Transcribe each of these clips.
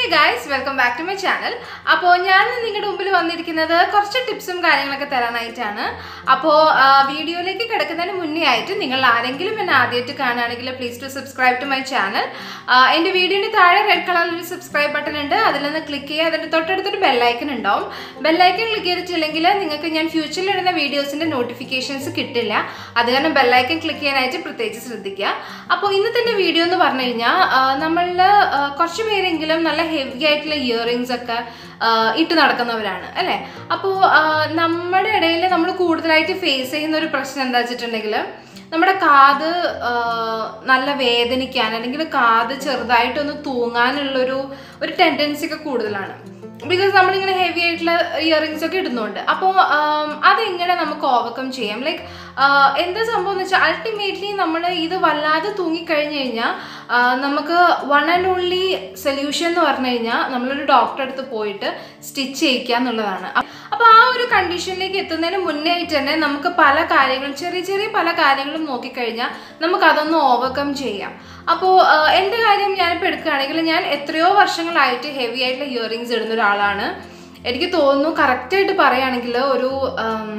guys welcome back to my channel അപ്പോൾ ഞാൻ നിങ്ങളുടെ മുമ്പിൽ വന്നിരിക്കുന്നത് കുറച്ച് ടിപ്സും കാര്യങ്ങളൊക്കെ തരാനായിട്ടാണ് അപ്പോൾ വീഡിയോയിലേക്ക് കിടക്കുന്നതിന് മുന്നേ ആയിട്ട് നിങ്ങൾ ആരെങ്കിലും എന്നെ ആദ്യമായിട്ട് കാണുകയാണെങ്കിൽ please to subscribe to my channel എൻ്റെ വീഡിയോയുടെ താഴെ റെഡ് കളറിൽ ഒരു സബ്സ്ക്രൈബ് ബട്ടൺ ഉണ്ട് അതിൽ നിന്ന് ക്ലിക്ക് ചെയ്യുക അതിൻ്റെ തൊട്ടടുത്തൊരു ബെല്ലൈക്കൺ ഉണ്ടാവും ബെല്ലൈക്കൺ ക്ലിക്ക് ചെയ്തിട്ടില്ലെങ്കിൽ നിങ്ങൾക്ക് ഞാൻ ഫ്യൂച്ചറിൽ ഇടുന്ന വീഡിയോസിൻ്റെ നോട്ടിഫിക്കേഷൻസ് കിട്ടില്ല അത് കാരണം ബെല്ലൈക്കൺ ക്ലിക്ക് ചെയ്യാനായിട്ട് പ്രത്യേകിച്ച് ശ്രദ്ധിക്കുക അപ്പോൾ ഇന്നത്തെ എൻ്റെ വീഡിയോ എന്ന് പറഞ്ഞു കഴിഞ്ഞാൽ നമ്മളിൽ കുറച്ച് പേരെങ്കിലും നല്ല ഹെവി ആയിട്ടുള്ള ഇയറിങ്സ് ഒക്കെ ആ, ഇട്ട് നടക്കുന്നവരാണ് അല്ലേ അപ്പോൾ നമ്മുടെ ഇടയിൽ നമ്മൾ കൂടുതലായിട്ട് ഫേസ് ചെയ്യുന്ന ഒരു പ്രശ്നം എന്താ വെച്ചിട്ടുണ്ടെങ്കിൽ നമ്മുടെ കാത് ആ, നല്ല വേദനിക്കാൻ അല്ലെങ്കിൽ കാത് ചെറുതായിട്ടൊന്ന് തൂങ്ങാനുള്ളൊരു ഒരു ടെൻഡൻസി ഒക്കെ കൂടുതലാണ് ബിക്കോസ് നമ്മളിങ്ങനെ ഹെവി ആയിട്ടുള്ള ഇയറിങ്സ് ഒക്കെ ഇടുന്നുണ്ട് അപ്പോൾ അതെങ്ങനെ നമുക്ക് ഓവർകം ചെയ്യാം ലൈക്ക് എന്താ സംഭവം എന്ന് വെച്ചാൽ അൾട്ടിമേറ്റ്ലി നമ്മൾ ഇത് വല്ലാതെ തൂങ്ങിക്കഴിഞ്ഞ് കഴിഞ്ഞാൽ നമുക്ക് വൺ ആൻഡ് ഓൺലി സൊല്യൂഷൻ എന്ന് പറഞ്ഞു കഴിഞ്ഞാൽ നമ്മളൊരു ഡോക്ടറെ അടുത്ത് പോയിട്ട് സ്റ്റിച്ച് ചെയ്യിക്കുക എന്നുള്ളതാണ് അപ്പോൾ ആ ഒരു കണ്ടീഷനിലേക്ക് എത്തുന്നതിന് മുന്നേ ആയിട്ട് തന്നെ നമുക്ക് പല കാര്യങ്ങളും ചെറിയ ചെറിയ പല കാര്യങ്ങളും നോക്കിക്കഴിഞ്ഞാൽ നമുക്ക് അതൊന്ന് ഓവർകം ചെയ്യാം അപ്പോൾ എൻ്റെ കാര്യം ഞാനിപ്പോൾ എടുക്കുകയാണെങ്കിൽ ഞാൻ എത്രയോ വർഷങ്ങളായിട്ട് ഹെവി ആയിട്ടുള്ള ഇയറിങ്സ് ഇടുന്ന ഒരാളാണ് എനിക്ക് തോന്നുന്നു കറക്റ്റായിട്ട് പറയുകയാണെങ്കിൽ ഒരു ഉം,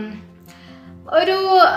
ഒരു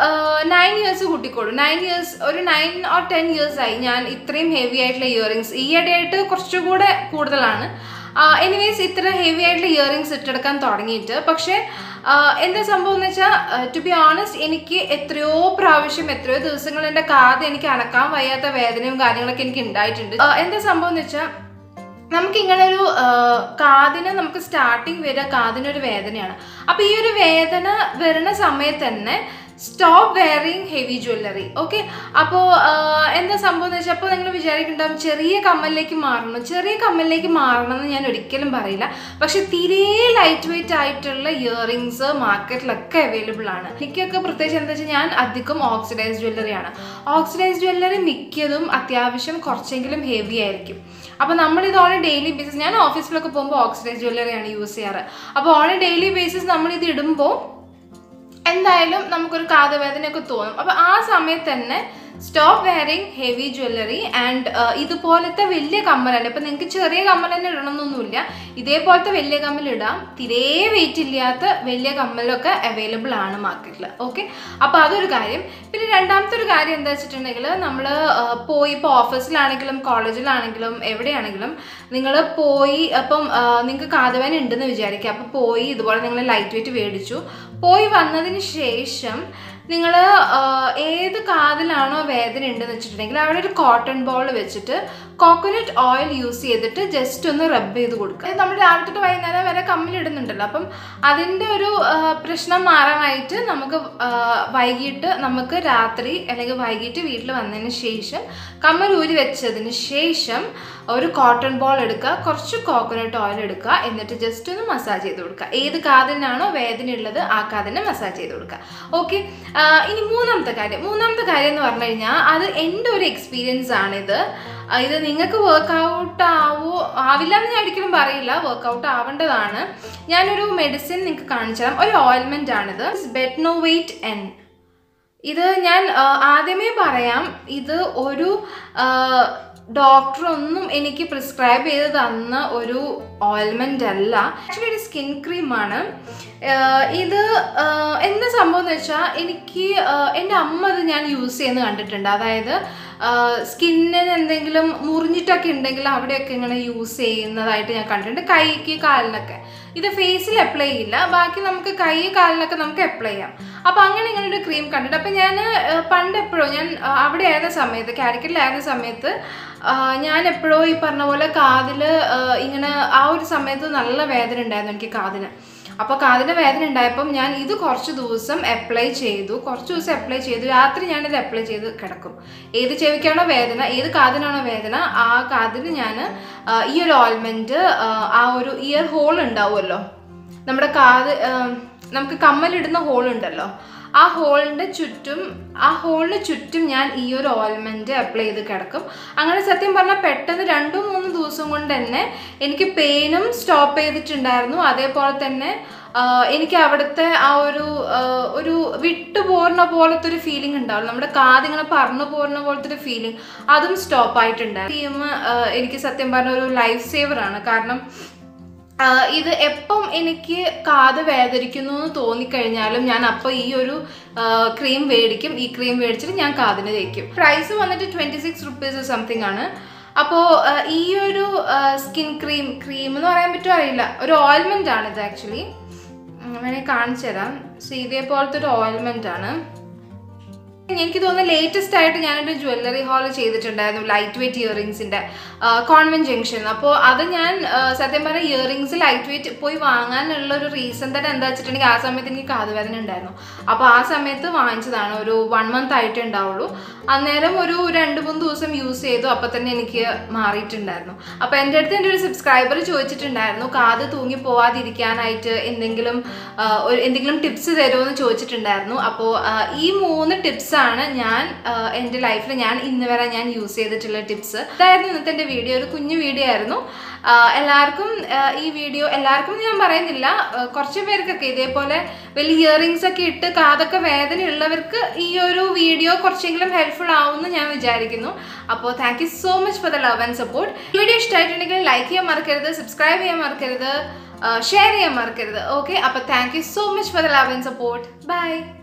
നയൻ ഇയേഴ്സ് കൂട്ടിക്കോളൂ നയൻ ഇയേഴ്സ് ഒരു നയൻ ഓർ ടെൻ ഇയേഴ്സ് ആയി ഞാൻ ഇത്രയും ഹെവി ആയിട്ടുള്ള ഇയറിങ്സ് ഈയിടെയായിട്ട് കുറച്ചുകൂടെ കൂടുതലാണ് എനിവേസ് ഇത്ര ഹെവി ആയിട്ടുള്ള ഇയറിങ്സ് ഇട്ടെടുക്കാൻ തുടങ്ങിയിട്ട് പക്ഷേ ആ, എന്താ സംഭവം എന്ന് വെച്ചാൽ ടു ബി ഓണസ്റ്റ് എനിക്ക് എത്രയോ പ്രാവശ്യം എത്രയോ ദിവസങ്ങൾ എൻ്റെ കാത് എനിക്ക് അനക്കാൻ വയ്യാത്ത വേദനയും കാര്യങ്ങളൊക്കെ എനിക്ക് ഉണ്ടായിട്ടുണ്ട് ആ, എന്താ സംഭവം എന്ന് വെച്ചാൽ നമുക്ക് ഇങ്ങനെ ഒരു കാതിന് നമുക്ക് സ്റ്റാർട്ടിങ് വരിക കാതിനൊരു വേദനയാണ് അപ്പോൾ ഈ ഒരു വേദന വരുന്ന സമയത്ത് തന്നെ stop wearing heavy jewellery okay അപ്പോൾ എന്താ സംഭവം എന്ന് വെച്ചാൽ അപ്പോൾ നിങ്ങൾ വിചാരിക്കുന്നുണ്ടാവും ചെറിയ കമ്മലിലേക്ക് മാറണം ചെറിയ കമ്മലിലേക്ക് മാറണം എന്ന് ഞാൻ ഒരിക്കലും പറയില്ല പക്ഷെ തീരെ ലൈറ്റ് വെയിറ്റ് ആയിട്ടുള്ള ഇയറിങ്സ് മാർക്കറ്റിലൊക്കെ അവൈലബിൾ ആണ് എനിക്കൊക്കെ പ്രത്യേകിച്ച് എന്താ വെച്ചാൽ ഞാൻ അധികം ഓക്സിഡൈസ് ജ്വല്ലറിയാണ് ഓക്സിഡൈസ് ജ്വല്ലറി മിക്കതും അത്യാവശ്യം കുറച്ചെങ്കിലും ഹെവി ആയിരിക്കും അപ്പോൾ നമ്മളിത് ഓൺ എ ഡെയിലി ബേസിസ് ഞാൻ ഓഫീസിലൊക്കെ പോകുമ്പോൾ ഓക്സിഡൈസ് ജ്വല്ലറിയാണ് യൂസ് ചെയ്യാറ് അപ്പോൾ ഓൺ എ ഡെയിലി ബേസിസ് നമ്മളിത് ഇടുമ്പോൾ എന്തായാലും നമുക്കൊരു കാതുവേദനയൊക്കെ തോന്നും അപ്പോൾ ആ സമയത്ത് തന്നെ stop wearing heavy jewellery and ഇതുപോലത്തെ വലിയ കമ്മലാണ് ഇപ്പം നിങ്ങൾക്ക് ചെറിയ കമ്മൽ തന്നെ ഇടണമെന്നൊന്നുമില്ല ഇതേപോലത്തെ വലിയ കമ്മൽ ഇടാം തീരെ വെയിറ്റ് ഇല്ലാത്ത വലിയ കമ്മലൊക്കെ അവൈലബിൾ ആണ് മാർക്കറ്റിൽ ഓക്കെ അപ്പോൾ അതൊരു കാര്യം പിന്നെ രണ്ടാമത്തെ ഒരു കാര്യം എന്താ വെച്ചിട്ടുണ്ടെങ്കിൽ നമ്മൾ പോയി ഇപ്പോൾ ഓഫീസിലാണെങ്കിലും കോളേജിലാണെങ്കിലും എവിടെയാണെങ്കിലും നിങ്ങൾ പോയി അപ്പം നിങ്ങൾക്ക് കാതുവേന ഉണ്ടെന്ന് വിചാരിക്കുക അപ്പോൾ പോയി ഇതുപോലെ നിങ്ങൾ ലൈറ്റ് വെയിറ്റ് മേടിച്ചു പോയി വന്നതിന് ശേഷം നിങ്ങൾ ഏത് കാതിലാണോ വേദന ഉണ്ടെന്ന് വെച്ചിട്ടുണ്ടെങ്കിൽ അവിടെ ഒരു കോട്ടൺ ബോൾ വെച്ചിട്ട് കോക്കനട്ട് ഓയിൽ യൂസ് ചെയ്തിട്ട് ജസ്റ്റ് ഒന്ന് റബ്ബ് ചെയ്ത് കൊടുക്കുക ഇത് നമ്മൾ രാവിലെ തൊട്ട് വൈകുന്നേരം വരെ കമ്മിലിടുന്നുണ്ടല്ലോ അപ്പം അതിൻ്റെ ഒരു ആ, പ്രശ്നം മാറാനായിട്ട് നമുക്ക് ആ, വൈകിട്ട് നമുക്ക് രാത്രി അല്ലെങ്കിൽ വൈകിട്ട് വീട്ടിൽ വന്നതിന് ശേഷം കമ്മൽ ഊരി വെച്ചതിന് ശേഷം ഒരു കോട്ടൺ ബോൾ എടുക്കുക കുറച്ച് കോക്കനട്ട് ഓയിൽ എടുക്കുക എന്നിട്ട് ജസ്റ്റ് ഒന്ന് മസാജ് ചെയ്ത് കൊടുക്കുക ഏത് കാതിനാണോ വേദന ഉള്ളത് ആ കാതിനെ മസാജ് ചെയ്ത് കൊടുക്കുക ഓക്കെ ഇനി മൂന്നാമത്തെ കാര്യം മൂന്നാമത്തെ കാര്യം എന്ന് പറഞ്ഞു കഴിഞ്ഞാൽ അത് എൻ്റെ ഒരു എക്സ്പീരിയൻസ് ആണിത് ആ, ഇത് നിങ്ങൾക്ക് വർക്കൗട്ട് ആവോ ആവില്ല എന്ന് ഞാൻ ഒരിക്കലും പറയില്ല വർക്കൗട്ട് ആവേണ്ടതാണ് ഞാനൊരു മെഡിസിൻ നിങ്ങൾക്ക് കാണിച്ചു തരാം ഒരു ഓയിൽമെൻ്റ് ആണിത് ബെറ്റ്നോവെയ്റ്റ് എൻ ഇത് ഞാൻ ആ, ആദ്യമേ പറയാം ഇത് ഒരു ഡോക്ടർ ഒന്നും എനിക്ക് പ്രിസ്ക്രൈബ് ചെയ്ത് തന്ന ഒരു ഓയിൽമെൻ്റ് അല്ല ആക്ച്വലി ഒരു സ്കിൻ ക്രീമാണ് ഇത് ആ, എന്താ സംഭവം എന്ന് വെച്ചാൽ എനിക്ക് ആ, എൻ്റെ അമ്മ ഇത് ഞാൻ യൂസ് ചെയ്യുന്നത് കണ്ടിട്ടുണ്ട് അതായത് സ്കിന്നിന് എന്തെങ്കിലും മുറിഞ്ഞിട്ടൊക്കെ ഉണ്ടെങ്കിൽ അവിടെയൊക്കെ ഇങ്ങനെ യൂസ് ചെയ്യുന്നതായിട്ട് ഞാൻ കണ്ടിട്ടുണ്ട് കൈക്ക് കാലിനൊക്കെ ഇത് ഫേസിൽ അപ്ലൈ ചെയ്യില്ല ബാക്കി നമുക്ക് കൈ കാലിനൊക്കെ നമുക്ക് അപ്ലൈ ചെയ്യാം അപ്പോൾ അങ്ങനെ ഇങ്ങനെ ഒരു ക്രീം കണ്ടിട്ട് അപ്പോൾ ഞാൻ പണ്ട് എപ്പോഴും ഞാൻ ആ, അവിടെ ആയിരുന്ന സമയത്ത് കാലിക്കറ്റിലായിരുന്ന സമയത്ത് ആ, ഞാൻ എപ്പോഴോ ഈ പറഞ്ഞ പോലെ കാതിൽ ഇങ്ങനെ ആ ഒരു സമയത്ത് നല്ല വേദന ഉണ്ടായിരുന്നു എനിക്ക് കാതിന് അപ്പോൾ കാതിന് വേദന ഉണ്ടായപ്പം ഞാൻ ഇത് കുറച്ച് ദിവസം അപ്ലൈ ചെയ്തു കുറച്ച് ദിവസം അപ്ലൈ ചെയ്തു രാത്രി ഞാനിത് അപ്ലൈ ചെയ്ത് കിടക്കും ഏത് ചെവിക്കാണോ വേദന ഏത് കാതിനാണോ വേദന ആ കാതിന് ഞാൻ ഈ ഒരു ഓയിൽമെൻറ്റ് ആ ഒരു ഇയർ ഹോൾ ഉണ്ടാവുമല്ലോ നമ്മുടെ കാത് ആ, നമുക്ക് കമ്മലിടുന്ന ഹോൾ ഉണ്ടല്ലോ ആ ഹോളിൻ്റെ ചുറ്റും ആ ഹോളിന് ചുറ്റും ഞാൻ ഈ ഒരു ഓയിൽമെൻറ്റ് അപ്ലൈ ചെയ്ത് കിടക്കും അങ്ങനെ സത്യം പറഞ്ഞാൽ പെട്ടെന്ന് രണ്ടോ മൂന്ന് ദിവസം കൊണ്ട് തന്നെ എനിക്ക് പെയിനും സ്റ്റോപ്പ് ചെയ്തിട്ടുണ്ടായിരുന്നു അതേപോലെ തന്നെ ആഹ് എനിക്ക് അവിടുത്തെ ആ ഒരു ആഹ് ഒരു വിട്ടു പോരുന്ന പോലത്തെ ഒരു ഫീലിംഗ് ഉണ്ടാവും നമ്മുടെ കാതിങ്ങനെ പറന്നു പോരുന്ന പോലത്തെ ഒരു ഫീലിംഗ് അതും സ്റ്റോപ്പ് ആയിട്ടുണ്ട് ടീം എനിക്ക് സത്യം പറഞ്ഞ ഒരു ലൈഫ് സേവറാണ് കാരണം ആഹ് ഇത് എപ്പം എനിക്ക് കാത് വേദനിക്കുന്നു എന്ന് തോന്നിക്കഴിഞ്ഞാലും ഞാൻ അപ്പോൾ ഈ ഒരു ക്രീം മേടിക്കും ഈ ക്രീം മേടിച്ചിട്ട് ഞാൻ കാതിന് തേക്കും പ്രൈസ് വന്നിട്ട് ട്വൻറ്റി സിക്സ് റുപ്പീസ് സംതിങ് ആണ് അപ്പോൾ ഈ ഒരു സ്കിൻ ക്രീം ക്രീം എന്ന് പറയാൻ പറ്റുമോ അറിയില്ല ഒരു ഓയിൽമെൻ്റ് ആണ് ഇത് ആക്ച്വലി അങ്ങനെ കാണിച്ചു തരാം സോ ഇതേപോലത്തെ ഒരു ഓയിൽമെൻ്റ് ആണ് എനിക്ക് തോന്നുന്നു ലേറ്റസ്റ്റ് ആയിട്ട് ഞാനൊരു ജ്വല്ലറി ഹാൾ ചെയ്തിട്ടുണ്ടായിരുന്നു ലൈറ്റ് വെയിറ്റ് ഇയറിങ്സിൻ്റെ കോൺവെന്റ് ജംഗ്ഷൻ അപ്പോൾ അത് ഞാൻ ആ, സത്യം പറഞ്ഞാൽ ഇയറിങ്സ് ലൈറ്റ് വെയിറ്റ് പോയി വാങ്ങാനുള്ള ഒരു റീസൺ തന്നെ എന്താ വെച്ചിട്ടുണ്ടെങ്കിൽ ആ സമയത്ത് എനിക്ക് കാതുവേദന ഉണ്ടായിരുന്നു അപ്പോൾ ആ സമയത്ത് വാങ്ങിച്ചതാണ് ഒരു വൺ മന്ത് ആയിട്ടേ ഉണ്ടാവുള്ളൂ അന്നേരം ഒരു രണ്ട് മൂന്ന് ദിവസം യൂസ് ചെയ്തു അപ്പോൾ തന്നെ എനിക്ക് മാറിയിട്ടുണ്ടായിരുന്നു അപ്പോൾ എൻ്റെ അടുത്ത് എൻ്റെ ഒരു സബ്സ്ക്രൈബർ ചോദിച്ചിട്ടുണ്ടായിരുന്നു കാത് തൂങ്ങി പോവാതിരിക്കാനായിട്ട് എന്തെങ്കിലും ആ, ഒരു എന്തെങ്കിലും ടിപ്സ് തരുമോ എന്ന് ചോദിച്ചിട്ടുണ്ടായിരുന്നു അപ്പോൾ ഈ മൂന്ന് ടിപ്സ് ആണ് ഞാൻ ആ, എൻ്റെ ലൈഫിൽ ഞാൻ ഇന്ന് വരെ ഞാൻ യൂസ് ചെയ്തിട്ടുള്ള ടിപ്സ് ഇതായിരുന്നു ഇന്നത്തെ എൻ്റെ വീഡിയോ ഒരു കുഞ്ഞു വീഡിയോ ആയിരുന്നു ആ, എല്ലാവർക്കും ആ, ഈ വീഡിയോ എല്ലാവർക്കും ഞാൻ പറയുന്നില്ല ആ, കുറച്ച് പേർക്കൊക്കെ ഇതേപോലെ വലിയ ഇയറിങ്സ് ഒക്കെ ഇട്ട് കാതൊക്കെ വേദനയുള്ളവർക്ക് ഈ ഒരു വീഡിയോ കുറച്ചെങ്കിലും ഹെൽപ്ഫുൾ ആവുമെന്ന് ഞാൻ വിചാരിക്കുന്നു അപ്പോൾ thank you so much for the love and support video ഇഷ്ടമായിട്ടുണ്ടെങ്കിൽ ലൈക്ക് ചെയ്യാൻ മറക്കരുത് സബ്സ്ക്രൈബ് ചെയ്യാൻ മറക്കരുത് ഷെയർ ചെയ്യാൻ മറക്കരുത് ഓക്കെ അപ്പോൾ thank you so much for the love and support by